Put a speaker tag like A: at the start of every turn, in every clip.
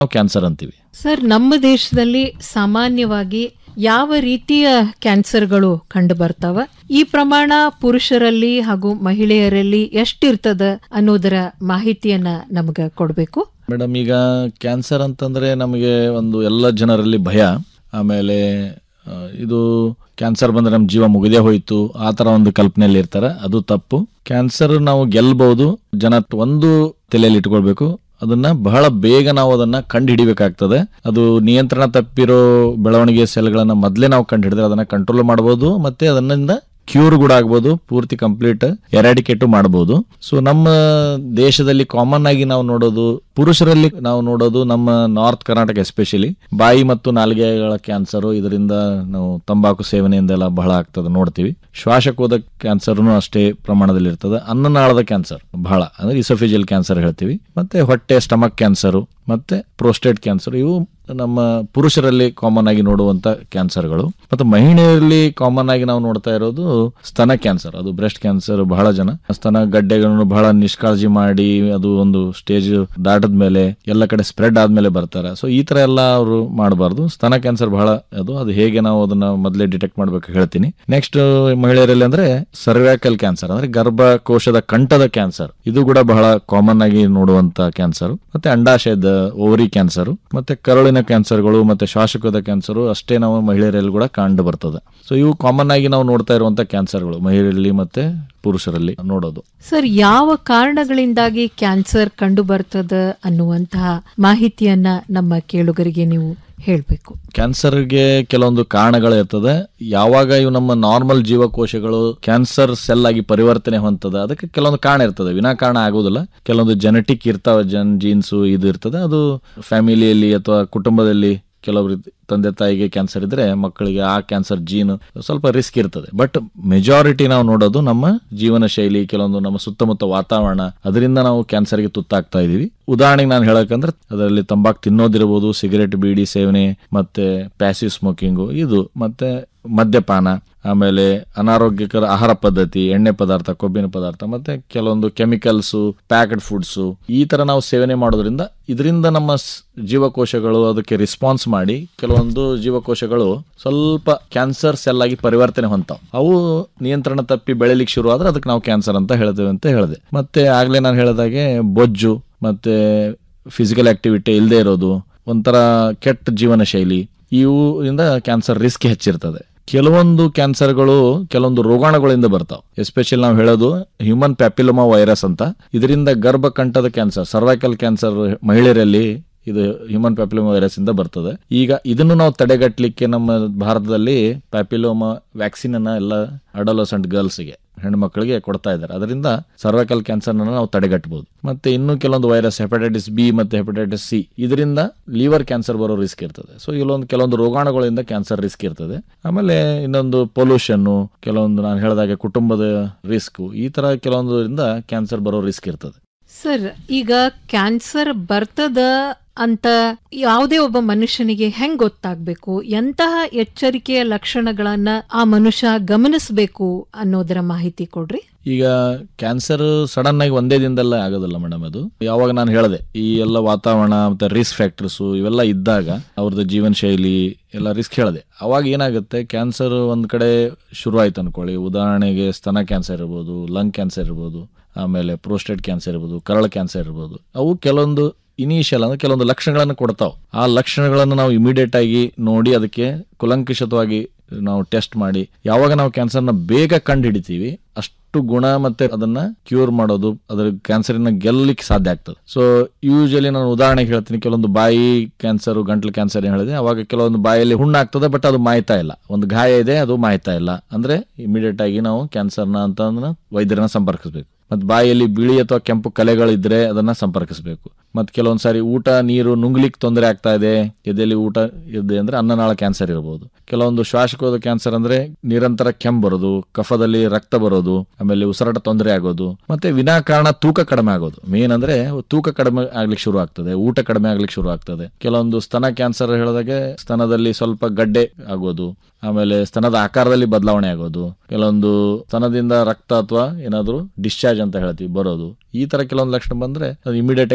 A: ನಾವು ಕ್ಯಾನ್ಸರ್ ಅಂತೀವಿ
B: ಸರ್ ನಮ್ಮ ದೇಶದಲ್ಲಿ ಸಾಮಾನ್ಯವಾಗಿ ಯಾವ ರೀತಿಯ ಕ್ಯಾನ್ಸರ್ಗಳು ಕಂಡು ಬರ್ತಾವ ಈ ಪ್ರಮಾಣ ಪುರುಷರಲ್ಲಿ ಹಾಗೂ ಮಹಿಳೆಯರಲ್ಲಿ ಎಷ್ಟಿರ್ತದ ಅನ್ನೋದರ ಮಾಹಿತಿಯನ್ನ ನಮಗ ಕೊಡಬೇಕು
A: ಮೇಡಮ್ ಈಗ ಕ್ಯಾನ್ಸರ್ ಅಂತಂದ್ರೆ ನಮಗೆ ಒಂದು ಎಲ್ಲ ಜನರಲ್ಲಿ ಭಯ ಆಮೇಲೆ ಆ, ಇದು ಕ್ಯಾನ್ಸರ್ ಬಂದ್ರೆ ನಮ್ಮ ಜೀವ ಮುಗಿದೇ ಹೋಯ್ತು ಆ ಥರ ಒಂದು ಕಲ್ಪನೆಯಲ್ಲಿ ಇರ್ತಾರೆ ಅದು ತಪ್ಪು ಕ್ಯಾನ್ಸರ್ ನಾವು ಗೆಲ್ಬಹುದು ಜನ ಒಂದು ತಲೆಯಲ್ಲಿ ಇಟ್ಕೊಳ್ಬೇಕು ಅದನ್ನ ಬಹಳ ಬೇಗ ನಾವು ಅದನ್ನ ಕಂಡು ಹಿಡಿಬೇಕಾಗ್ತದೆ ಅದು ನಿಯಂತ್ರಣ ತಪ್ಪಿರೋ ಬೆಳವಣಿಗೆ ಸೆಲ್ಗಳನ್ನ ಮೊದಲೇ ನಾವು ಕಂಡು ಹಿಡಿದ್ರೆ ಅದನ್ನ ಕಂಟ್ರೋಲ್ ಮಾಡಬಹುದು ಮತ್ತೆ ಅದನ್ನಿಂದ ಕ್ಯೂರ್ ಕೂಡ ಆಗ್ಬೋದು ಪೂರ್ತಿ ಕಂಪ್ಲೀಟ್ ಎರಾಡಿಕೇಟ್ ಮಾಡಬಹುದು ಸೊ ನಮ್ಮ ದೇಶದಲ್ಲಿ ಕಾಮನ್ ಆಗಿ ನಾವು ನೋಡೋದು ಪುರುಷರಲ್ಲಿ ನಾವು ನೋಡೋದು ನಮ್ಮ ನಾರ್ತ್ ಕರ್ನಾಟಕ ಎಸ್ಪೆಷಲಿ ಬಾಯಿ ಮತ್ತು ನಾಲಿಗೆಗಳ ಕ್ಯಾನ್ಸರ್ ಇದರಿಂದ ನಾವು ತಂಬಾಕು ಸೇವನೆಯಿಂದ ಎಲ್ಲ ಬಹಳ ಆಗ್ತದೆ ನೋಡ್ತೀವಿ ಶ್ವಾಸಕೋದ ಕ್ಯಾನ್ಸರ್ನು ಅಷ್ಟೇ ಪ್ರಮಾಣದಲ್ಲಿ ಇರ್ತದೆ ಅನ್ನನಾಳದ ಕ್ಯಾನ್ಸರ್ ಬಹಳ ಅಂದ್ರೆ ಇಸೋಫಿಜಿಯಲ್ ಕ್ಯಾನ್ಸರ್ ಹೇಳ್ತೀವಿ ಮತ್ತೆ ಹೊಟ್ಟೆ ಸ್ಟಮಕ್ ಕ್ಯಾನ್ಸರು ಮತ್ತೆ ಪ್ರೋಸ್ಟೇಟ್ ಕ್ಯಾನ್ಸರ್ ಇವು ನಮ್ಮ ಪುರುಷರಲ್ಲಿ ಕಾಮನ್ ಆಗಿ ನೋಡುವಂತ ಕ್ಯಾನ್ಸರ್ಗಳು ಮತ್ತು ಮಹಿಳೆಯರಲ್ಲಿ ಕಾಮನ್ ಆಗಿ ನಾವು ನೋಡ್ತಾ ಇರೋದು ಸ್ತನ ಕ್ಯಾನ್ಸರ್ ಅದು ಬ್ರೆಸ್ಟ್ ಕ್ಯಾನ್ಸರ್ ಬಹಳ ಜನ ಸ್ತನ ಗಡ್ಡೆಗಳನ್ನು ಬಹಳ ನಿಷ್ಕಾಳಜಿ ಮಾಡಿ ಅದು ಒಂದು ಸ್ಟೇಜ್ ದಾಟದ ಮೇಲೆ ಎಲ್ಲ ಕಡೆ ಸ್ಪ್ರೆಡ್ ಆದ್ಮೇಲೆ ಬರ್ತಾರೆ ಸೊ ಈ ತರ ಎಲ್ಲ ಅವರು ಮಾಡಬಾರ್ದು ಸ್ತನ ಕ್ಯಾನ್ಸರ್ ಬಹಳ ಅದು ಅದು ಹೇಗೆ ನಾವು ಅದನ್ನ ಮೊದಲೇ ಡಿಟೆಕ್ಟ್ ಮಾಡ್ಬೇಕು ಹೇಳ್ತೀನಿ ನೆಕ್ಸ್ಟ್ ಮಹಿಳೆಯರಲ್ಲಿ ಅಂದ್ರೆ ಸರ್ವ್ಯಾಕಲ್ ಕ್ಯಾನ್ಸರ್ ಅಂದ್ರೆ ಗರ್ಭಕೋಶದ ಕಂಠದ ಕ್ಯಾನ್ಸರ್ ಇದು ಕೂಡ ಬಹಳ ಕಾಮನ್ ಆಗಿ ನೋಡುವಂತ ಕ್ಯಾನ್ಸರ್ ಮತ್ತೆ ಅಂಡಾಶಯದ ಓವರಿ ಕ್ಯಾನ್ಸರ್ ಮತ್ತೆ ಕರುಳಿನ ಕ್ಯಾನ್ಸರ್ಗಳು ಮತ್ತೆ ಶ್ವಾಸಕೋದ ಕ್ಯಾನ್ಸರ್ ಅಷ್ಟೇ ನಾವು ಮಹಿಳೆಯರಲ್ಲಿ ಕೂಡ ಕಂಡು ಬರ್ತದೆ ಸೊ ಇವು ಕಾಮನ್ ಆಗಿ ನಾವು ನೋಡ್ತಾ ಇರುವಂತ ಕ್ಯಾನ್ಸರ್ಗಳು ಮಹಿಳೆಯರಲ್ಲಿ ಮತ್ತೆ ಪುರುಷರಲ್ಲಿ ನೋಡೋದು
B: ಸರ್ ಯಾವ ಕಾರಣಗಳಿಂದಾಗಿ ಕ್ಯಾನ್ಸರ್ ಕಂಡು ಬರ್ತದ ಅನ್ನುವಂತಹ ಮಾಹಿತಿಯನ್ನ ನಮ್ಮ ಕೇಳುಗರಿಗೆ ನೀವು ಹೇಳಬೇಕು
A: ಕ್ಯಾನ್ಸರ್ಗೆ ಕೆಲವೊಂದು ಕಾರಣಗಳು ಇರ್ತದೆ ಯಾವಾಗ ಇವು ನಮ್ಮ ನಾರ್ಮಲ್ ಜೀವಕೋಶಗಳು ಕ್ಯಾನ್ಸರ್ ಸೆಲ್ ಆಗಿ ಪರಿವರ್ತನೆ ಹೊಂದದ ಅದಕ್ಕೆ ಕೆಲವೊಂದು ಕಾರಣ ಇರ್ತದೆ ವಿನಾಕಾರಣ ಆಗೋದಿಲ್ಲ ಕೆಲವೊಂದು ಜೆನೆಟಿಕ್ ಇರ್ತಾವೆ ಜನ್ ಜೀನ್ಸು ಇದು ಇರ್ತದೆ ಅದು ಫ್ಯಾಮಿಲಿಯಲ್ಲಿ ಅಥವಾ ಕುಟುಂಬದಲ್ಲಿ ಕೆಲವರು ತಂದೆ ತಾಯಿಗೆ ಕ್ಯಾನ್ಸರ್ ಇದ್ರೆ ಮಕ್ಕಳಿಗೆ ಆ ಕ್ಯಾನ್ಸರ್ ಜೀನ್ ಸ್ವಲ್ಪ ರಿಸ್ಕ್ ಇರ್ತದೆ ಬಟ್ ಮೆಜಾರಿಟಿ ನಾವು ನೋಡೋದು ನಮ್ಮ ಜೀವನ ಶೈಲಿ ಕೆಲವೊಂದು ನಮ್ಮ ಸುತ್ತಮುತ್ತ ವಾತಾವರಣ ಅದರಿಂದ ನಾವು ಕ್ಯಾನ್ಸರ್ಗೆ ತುತ್ತಾಗ್ತಾ ಇದೀವಿ ಉದಾಹರಣೆಗೆ ನಾನು ಹೇಳಕಂದ್ರೆ ಅದರಲ್ಲಿ ತಂಬಾಕು ತಿನ್ನೋದಿರ್ಬೋದು ಸಿಗರೆಟ್ ಬೀಡಿ ಸೇವನೆ ಮತ್ತೆ ಪ್ಯಾಸಿವ್ ಸ್ಮೋಕಿಂಗು ಇದು ಮತ್ತೆ ಮದ್ಯಪಾನ ಆಮೇಲೆ ಅನಾರೋಗ್ಯಕರ ಆಹಾರ ಪದ್ಧತಿ ಎಣ್ಣೆ ಪದಾರ್ಥ ಕೊಬ್ಬಿನ ಪದಾರ್ಥ ಮತ್ತೆ ಕೆಲವೊಂದು ಕೆಮಿಕಲ್ಸು ಪ್ಯಾಕೆಟ್ ಫುಡ್ಸು ಈ ತರ ನಾವು ಸೇವನೆ ಮಾಡೋದ್ರಿಂದ ಇದರಿಂದ ನಮ್ಮ ಸ್- ಜೀವಕೋಶಗಳು ಅದಕ್ಕೆ ರಿಸ್ಪಾನ್ಸ್ ಮಾಡಿ ಕೆಲವೊಂದು ಜೀವಕೋಶಗಳು ಸ್ವಲ್ಪ ಕ್ಯಾನ್ಸರ್ ಸೆಲ್ ಆಗಿ ಪರಿವರ್ತನೆ ಹೊಂತಾವ್ ಅವು ನಿಯಂತ್ರಣ ತಪ್ಪಿ ಬೆಳಿಲಿಕ್ಕೆ ಶುರು ಆದ್ರೆ ಅದಕ್ಕೆ ನಾವು ಕ್ಯಾನ್ಸರ್ ಅಂತ ಹೇಳ್ತೇವೆ ಅಂತ ಹೇಳಿದೆ ಮತ್ತೆ ಆಗ್ಲೇ ನಾನು ಹೇಳಿದಾಗೆ ಬೊಜ್ಜು ಮತ್ತೆ ಫಿಸಿಕಲ್ ಆಕ್ಟಿವಿಟಿ ಇಲ್ಲದೆ ಇರೋದು ಒಂಥರ ಕೆಟ್ಟ ಜೀವನ ಶೈಲಿ ಇವುದಿಂದ ಕ್ಯಾನ್ಸರ್ ರಿಸ್ಕ್ ಹೆಚ್ಚಿರ್ತದೆ ಕೆಲವೊಂದು ಕ್ಯಾನ್ಸರ್ಗಳು ಕೆಲವೊಂದು ರೋಗಾಣುಗಳಿಂದ ಬರ್ತಾವೆ ಎಸ್ಪೆಷಲಿ ನಾವು ಹೇಳೋದು ಹ್ಯೂಮನ್ ಪ್ಯಾಪಿಲೋಮಾ ವೈರಸ್ ಅಂತ ಇದರಿಂದ ಗರ್ಭಕಂಠದ ಕ್ಯಾನ್ಸರ್ ಸರ್ವೈಕಲ್ ಕ್ಯಾನ್ಸರ್ ಮಹಿಳೆಯರಲ್ಲಿ ಇದು ಹ್ಯೂಮನ್ ಪ್ಯಾಪಿಲೋಮಾ ವೈರಸ್ ಇಂದ ಬರ್ತದೆ ಈಗ ಇದನ್ನು ನಾವು ತಡೆಗಟ್ಟಲಿಕ್ಕೆ ನಮ್ಮ ಭಾರತದಲ್ಲಿ ಪ್ಯಾಪಿಲೋಮಾ ವ್ಯಾಕ್ಸಿನ್ ಅನ್ನ ಎಲ್ಲ ಅಡಲೋಸೆಂಟ್ ಗರ್ಲ್ಸ್ಗೆ ಹೆಣ್ಮಕ್ಳಿಗೆ ಕೊಡ್ತಾ ಇದ್ದಾರೆ ಅದರಿಂದ ಸರ್ವೈಕಲ್ ಕ್ಯಾನ್ಸರ್ ನಾವು ತಡೆಗಟ್ಟಬಹುದು ಮತ್ತೆ ಇನ್ನು ಕೆಲವೊಂದು ವೈರಸ್ ಹೆಪಟೈಟಿಸ್ ಬಿ ಮತ್ತೆ ಹೆಪಟೈಟಿಸ್ ಸಿ ಇದರಿಂದ ಲಿವರ್ ಕ್ಯಾನ್ಸರ್ ಬರೋ ರಿಸ್ಕ್ ಇರ್ತದೆ ಸೊ ಇಲ್ಲೊಂದು ಕೆಲವೊಂದು ರೋಗಾಣುಗಳಿಂದ ಕ್ಯಾನ್ಸರ್ ರಿಸ್ಕ್ ಇರ್ತದೆ ಆಮೇಲೆ ಇನ್ನೊಂದು ಪೊಲ್ಯೂಷನ್ ಕೆಲವೊಂದು ನಾನು ಹೇಳಿದಾಗೆ ಕುಟುಂಬದ ರಿಸ್ಕ್ ಈ ತರ ಕೆಲವೊಂದರಿಂದ ಕ್ಯಾನ್ಸರ್ ಬರೋ ರಿಸ್ಕ್ ಇರ್ತದೆ
B: ಸರ್ ಈಗ ಕ್ಯಾನ್ಸರ್ ಬರ್ತದ ಅಂತ ಯಾವುದೇ ಒಬ್ಬ ಮನುಷ್ಯನಿಗೆ ಹೆಂಗ್ ಗೊತ್ತಾಗ್ಬೇಕು ಎಂತಹ ಎಚ್ಚರಿಕೆಯ ಲಕ್ಷಣಗಳನ್ನ ಆ ಮನುಷ್ಯ ಗಮನಿಸಬೇಕು ಅನ್ನೋದರ ಮಾಹಿತಿ ಕೊಡ್ರಿ
A: ಈಗ ಕ್ಯಾನ್ಸರ್ ಸಡನ್ ಆಗಿ ಒಂದೇ ದಿನದಲ್ಲೇ ಆಗೋದಿಲ್ಲ ಮೇಡಮ್ ಅದು ಯಾವಾಗ ನಾನು ಹೇಳಿದೆ ಈ ಎಲ್ಲ ವಾತಾವರಣ ಮತ್ತೆ ರಿಸ್ಕ್ ಫ್ಯಾಕ್ಟರ್ಸು ಇವೆಲ್ಲ ಇದ್ದಾಗ ಅವ್ರದ್ದು ಜೀವನ ಶೈಲಿ ಎಲ್ಲ ರಿಸ್ಕ್ ಹೇಳಿದೆ ಅವಾಗ ಏನಾಗುತ್ತೆ ಕ್ಯಾನ್ಸರ್ ಒಂದ್ ಕಡೆ ಶುರು ಆಯ್ತು ಅನ್ಕೊಳ್ಳಿ ಉದಾಹರಣೆಗೆ ಸ್ತನ ಕ್ಯಾನ್ಸರ್ ಇರ್ಬೋದು ಲಂಗ್ ಕ್ಯಾನ್ಸರ್ ಇರ್ಬೋದು ಆಮೇಲೆ ಪ್ರೋಸ್ಟೇಟ್ ಕ್ಯಾನ್ಸರ್ ಇರ್ಬೋದು ಕರಳ ಕ್ಯಾನ್ಸರ್ ಇರ್ಬೋದು ಅವು ಕೆಲವೊಂದು ಇನಿಷಿಯಲ್ ಅಂದ್ರೆ ಕೆಲವೊಂದು ಲಕ್ಷಣಗಳನ್ನು ಕೊಡ್ತಾವ್ ಆ ಲಕ್ಷಣಗಳನ್ನು ನಾವು ಇಮಿಡಿಯೇಟ್ ಆಗಿ ನೋಡಿ ಅದಕ್ಕೆ ಕುಲಂಕುಷಿತವಾಗಿ ನಾವು ಟೆಸ್ಟ್ ಮಾಡಿ ಯಾವಾಗ ನಾವು ಕ್ಯಾನ್ಸರ್ನ ಬೇಗ ಕಂಡು ಹಿಡಿತೀವಿ ಅಷ್ಟು ಗುಣ ಮತ್ತೆ ಅದನ್ನ ಕ್ಯೂರ್ ಮಾಡೋದು ಅದರ ಕ್ಯಾನ್ಸರ್ನ ಗೆಲ್ಲಲಿಕ್ಕೆ ಸಾಧ್ಯ ಆಗ್ತದೆ ಸೊ ಯೂಶಲಿ ನಾನು ಉದಾಹರಣೆಗೆ ಹೇಳ್ತೀನಿ ಕೆಲವೊಂದು ಬಾಯಿ ಕ್ಯಾನ್ಸರ್ ಗಂಟ್ಲು ಕ್ಯಾನ್ಸರ್ ಏನ್ ಹೇಳಿದೆ ಅವಾಗ ಕೆಲವೊಂದು ಬಾಯಲ್ಲಿ ಹುಣ್ಣಾಗ್ತದೆ ಬಟ್ ಅದು ಮಾಯ್ತಾ ಇಲ್ಲ ಒಂದು ಗಾಯ ಇದೆ ಅದು ಮಾಯ್ತಾ ಇಲ್ಲ ಅಂದ್ರೆ ಇಮಿಡಿಯೇಟ್ ಆಗಿ ನಾವು ಕ್ಯಾನ್ಸರ್ನ ಅಂತ ವೈದ್ಯರನ್ನ ಸಂಪರ್ಕಿಸಬೇಕು ಮತ್ತು ಬಾಯಲ್ಲಿ ಬಿಳಿ ಅಥವಾ ಕೆಂಪು ಕಲೆಗಳಿದ್ರೆ ಅದನ್ನ ಸಂಪರ್ಕಿಸಬೇಕು ಮತ್ತು ಕೆಲವೊಂದು ಸಾರಿ ಊಟ ನೀರು ನುಂಗ್ಲಿಕ್ಕೆ ತೊಂದರೆ ಆಗ್ತಾ ಇದೆ ಎದೆಯಲ್ಲಿ ಊಟ ಇದೆ ಅಂದ್ರೆ ಅನ್ನನಾಳ ಕ್ಯಾನ್ಸರ್ ಇರಬಹುದು ಕೆಲವೊಂದು ಶ್ವಾಸಕೋಶ ಕ್ಯಾನ್ಸರ್ ಅಂದ್ರೆ ನಿರಂತರ ಕೆಮ್ಮು ಬರೋದು ಕಫದಲ್ಲಿ ರಕ್ತ ಬರೋದು ಆಮೇಲೆ ಉಸಿರಾಟ ತೊಂದರೆ ಆಗೋದು ಮತ್ತೆ ವಿನಾಕಾರಣ ತೂಕ ಕಡಿಮೆ ಆಗೋದು ಮೇನ್ ಅಂದ್ರೆ ತೂಕ ಕಡಿಮೆ ಆಗ್ಲಿಕ್ಕೆ ಶುರು ಆಗ್ತದೆ ಊಟ ಕಡಿಮೆ ಆಗ್ಲಿಕ್ಕೆ ಶುರು ಆಗ್ತದೆ ಕೆಲವೊಂದು ಸ್ತನ ಕ್ಯಾನ್ಸರ್ ಹೇಳಿದಾಗೆ ಸ್ತನದಲ್ಲಿ ಸ್ವಲ್ಪ ಗಡ್ಡೆ ಆಗೋದು ಆಮೇಲೆ ಸ್ತನದ ಆಕಾರದಲ್ಲಿ ಬದಲಾವಣೆ ಆಗೋದು ಕೆಲವೊಂದು ಸ್ತನದಿಂದ ರಕ್ತ ಅಥವಾ ಏನಾದ್ರು ಡಿಸ್ಚಾರ್ಜ್ ಅಂತ ಹೇಳ್ತೀವಿ ಬರೋದು ಈ ತರ ಕೆಲವೊಂದು ಲಕ್ಷಣ ಬಂದ್ರೆ ಅದು ಇಮಿಡಿಯೇಟ್ ಆಗಿ ವೈದ್ಯರಿಗೆ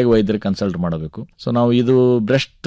A: ಕನ್ಸಲ್ಟ್ ಮಾಡಬೇಕು ಸೊ ನಾವು ಇದು ಬ್ರೆಸ್ಟ್